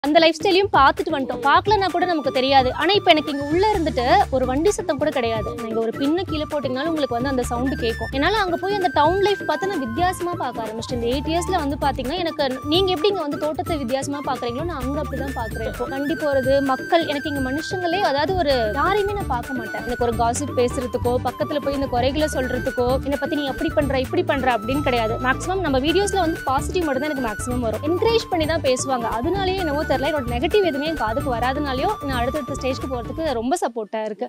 அந்த லைஃப் ஸ்டைலையும் பார்த்துட்டு வந்துட்டோம் பார்க்கலனா கூட நமக்கு தெரியாது ஆனா இப்போ எனக்கு இங்க உள்ள இருந்துட்டு ஒரு வண்டி சத்தம் கூட கிடையாது நீங்க ஒரு பின்ன கீழே போட்டீங்கனாலும் உங்களுக்கு வந்து அந்த சவுண்டு கேட்கும் என்னால அங்க போய் அந்த டவுன் லைஃப் பார்த்து நான் வித்தியாசமா பார்க்க ஆரம்பிச்சிட்டேன் இந்த எயிட் இயர்ஸ்ல வந்து பாத்தீங்கன்னா எனக்கு நீங்க எப்படி இங்க வந்து தோட்டத்தை வித்தியாசமா பாக்குறீங்களோ நான் அங்க அப்படிதான் பாக்குறேன் இப்போ வண்டி போறது மக்கள் எனக்கு இங்க மனுஷங்களே அதாவது ஒரு யாரையுமே நான் பார்க்க மாட்டேன் எனக்கு ஒரு காசிப் பேசுறதுக்கோ பக்கத்துல போய் இந்த குறைகளை சொல்றதுக்கோ என்னை பத்தி நீ அப்படி பண்ற இப்படி பண்ற அப்படின்னு கிடையாது மேக்ஸிமம் நம்ம வீடியோஸ்ல வந்து பாசிட்டிவ் மட்டும் தான் எனக்கு மேக்ஸிமம் வரும் என்கரேஜ் பண்ணி தான் பேசுவாங்க அதனாலேயே என்னவோ தெரியல என்னோட நெகட்டிவ் எதுவுமே என் காதுக்கு வராதனாலயோ நான் அடுத்தடுத்த ஸ்டேஜ்க்கு போறதுக்கு ரொம்ப சப்போர்ட்டா இருக்கு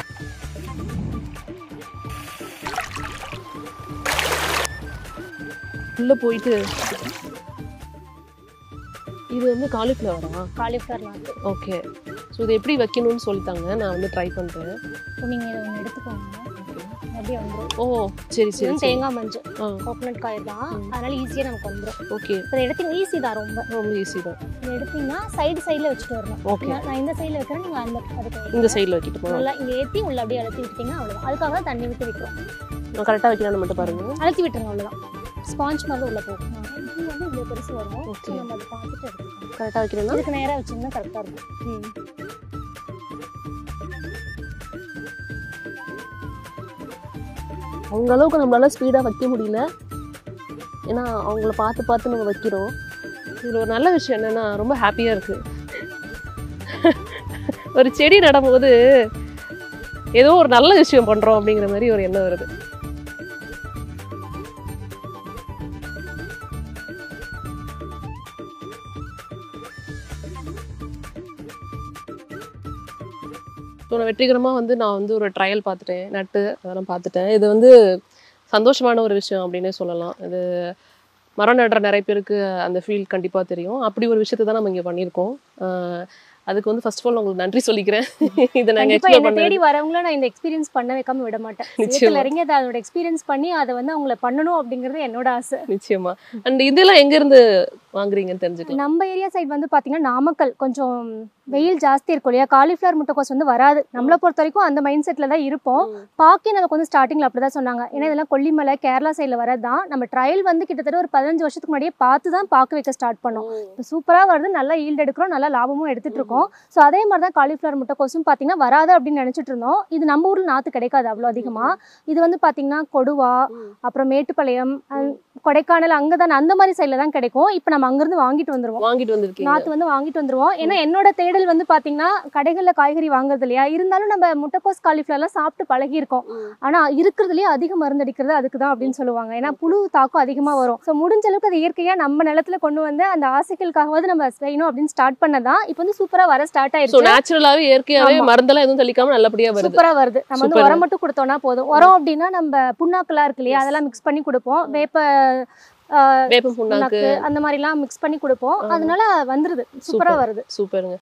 உள்ள போயிட்டு இது வந்து காலிஃப்ளவரா காலிஃப்ளவர் நாட்டு ஓகே ஸோ இது எப்படி வைக்கணும்னு சொல்லித்தாங்க நான் வந்து ட்ரை பண்ணுறேன் இப்போ நீங்க இதை ஒன்று எடுத்துக்கோங்க அப்படியே வந்துடும் ஓ சரி இது சரி வந்து சரி தேங்காய் மஞ்சள் ஆ கோகனட் காய் தான் அதனால ஈஸியாக நமக்கு வந்துடும் ஓகே இப்போ எடுத்தீங்க ஈஸி தான் ரொம்ப ரொம்ப ஈஸி தான் இதை எடுத்தீங்கன்னா சைடு சைடில் வச்சுட்டு வரணும் ஓகே நான் நான் இந்த சைடில் வைக்கிறேன் நீங்கள் அந்த அதுக்கு வைங்க. இந்த சைடில் வைக்கிட்டு போகலாம் நல்லா இங்கே ஏற்றி உள்ள அப்படியே அழுத்தி விட்டீங்கன்னா அவ்வளோதான் அதுக்காக தான் தண்ணி விட்டு விட்டுரும் நான் கரெக்டாக வைக்கலாம்னு மட்டும் பாருங்க அழுத்தி விட்டுருங்க அவ்வளோதான் ஸ்பாஞ்ச் மாதிரி உள்ள போகும் இது வந்து இவ்வளோ பெருசு வரும் Okay. So நம்ம அதை பார்த்துட்டு எடுத்துக்கலாம் கரெக்டாக வைக்கணும்னா இதுக்கு நேராக வச்சிங்கன்னா கரெக்டாக இருக்கும் ம் அவங்க அளவுக்கு நம்மளால ஸ்பீடாக வைக்க முடியல ஏன்னா அவங்கள பார்த்து பார்த்து நம்ம வைக்கிறோம் இதில் ஒரு நல்ல விஷயம் என்னன்னா ரொம்ப ஹாப்பியாக இருக்கு ஒரு செடி நடும்போது ஏதோ ஒரு நல்ல விஷயம் பண்ணுறோம் அப்படிங்கிற மாதிரி ஒரு எண்ணம் வருது ஸோ நான் வெற்றிகரமாக வந்து நான் வந்து ஒரு ட்ரையல் பார்த்துட்டேன் நட்டு அதெல்லாம் பார்த்துட்டேன் இது வந்து சந்தோஷமான ஒரு விஷயம் அப்படின்னே சொல்லலாம் இது மரம் நடுற நிறைய பேருக்கு அந்த ஃபீல் கண்டிப்பாக தெரியும் அப்படி ஒரு விஷயத்தை தான் நம்ம இங்கே பண்ணியிருக்கோம் ஆஹ் அதுக்கு வந்து ஃபர்ஸ்ட் ஆஃப் ஆல் உங்களுக்கு நன்றி சொல்லிக்கிறேன் இதை நாங்கள் கண்டிப்பா எக்ஸ்ப்ளோர் என்ன பண்ண தேடி வரவங்கள நான் இந்த எக்ஸ்பீரியன்ஸ் பண்ண வைக்காம விட மாட்டேன் நிச்சயமா. சேத்துல இறங்கி அதை அதோட எக்ஸ்பீரியன்ஸ் பண்ணி அதை வந்து அவங்கள பண்ணணும் அப்படிங்கிறது என்னோட ஆசை நிச்சயமா அண்ட் இதெல்லாம் எங்கேருந்து வாங்குறீங்கன்னு தெரிஞ்சுக்கலாம் நம்ம ஏரியா சைடு வந்து பாத்தீங்கன்னா நாமக்கல் கொஞ்சம் வெயில் ஜாஸ்தி இருக்கும் இல்லையா காலிஃப்ளவர் முட்டைக்கோஸ் வந்து வராது நம்மளை பொறுத்த வரைக்கும் அந்த மைண்ட் செட்ல தான் இருப்போம் பாக்கி நமக்கு வந்து ஸ்டார்டிங்ல அப்படிதான் சொன்னாங்க ஏன்னா இதெல்லாம் கொல்லிமலை கேரளா சைடுல வரதான் நம்ம ட்ரையல் வந்து கிட்டத்தட்ட ஒரு பதினஞ்சு வருஷத்துக்கு முன்னாடியே பார்த்து தான் பார்க்க வைக்க ஸ்டார்ட் பண்ணோம் இப்போ சூப்பராக வருது நல்லா ஈல்டு எடுக்கிறோம் நல்லா லாபமும் எடுத்துட்டு இருக்கோம் ஸோ அதே மாதிரி தான் காலிஃப்ளவர் முட்டைக்கோசும் பார்த்தீங்கன்னா வராது அப்படின்னு நினச்சிட்டு இருந்தோம் இது நம்ம ஊரில் நாற்று கிடைக்காது அவ்வளோ அதிகமாக இது வந்து பார்த்தீங்கன்னா கொடுவா அப்புறம் மேட்டுப்பாளையம் அஹ், கொடைக்கானல் அங்கே தான் அந்த மாதிரி சைடில் தான் கிடைக்கும் இப்போ நம்ம அங்கேருந்து வாங்கிட்டு வந்துருவோம் வாங்கிட்டு வந்திருக்கீங்க நாற்று வந்து வாங்கிட்டு வந்துருவோம் ஏன்னா என்னோட தேடல் வந்து பார்த்தீங்கன்னா கடைகளில் காய்கறி வாங்குறது இல்லையா இருந்தாலும் நம்ம முட்டைக்கோஸ் காலிஃப்ளவர்லாம் சாப்பிட்டு பழகியிருக்கோம் ஆனால் இருக்கிறதுலேயே அதிக மருந்து அடிக்கிறது அதுக்கு தான் அப்படின்னு சொல்லுவாங்க ஏன்னா புழு தாக்கம் அதிகமாக வரும் ஸோ முடிஞ்ச அளவுக்கு அது இயற்கையாக நம்ம நிலத்துல கொண்டு வந்து அந்த ஆசைகளுக்காகவாவது நம்ம செய்யணும் அப்படின்னு ஸ்டார்ட் பண்ணதான் இப்போ வந்து சூப்பராக வர ஸ்டார்ட் ஸோ ஆயிருச்சு நேச்சுரலாவே இயற்கையாவே ஆமா. மருந்தெல்லாம் எதுவும் தெளிக்காம நல்லபடியா வருது சூப்பரா வருது நம்ம வந்து Super. உரம் மட்டும் கொடுத்தோம்னா போதும் உரம் அப்படின்னா நம்ம புண்ணாக்கெல்லாம் இருக்கு இல்லையா அதெல்லாம் மிக்ஸ் பண்ணி கொடுப்போம் வேப்ப ஆஹ், வேப்பம் புண்ணாக்கு புண்ணாக்கு அந்த மாதிரிலாம் மிக்ஸ் பண்ணி கொடுப்போம் அதனால வந்துருது சூப்பரா Super. வருது சூப்பருங்க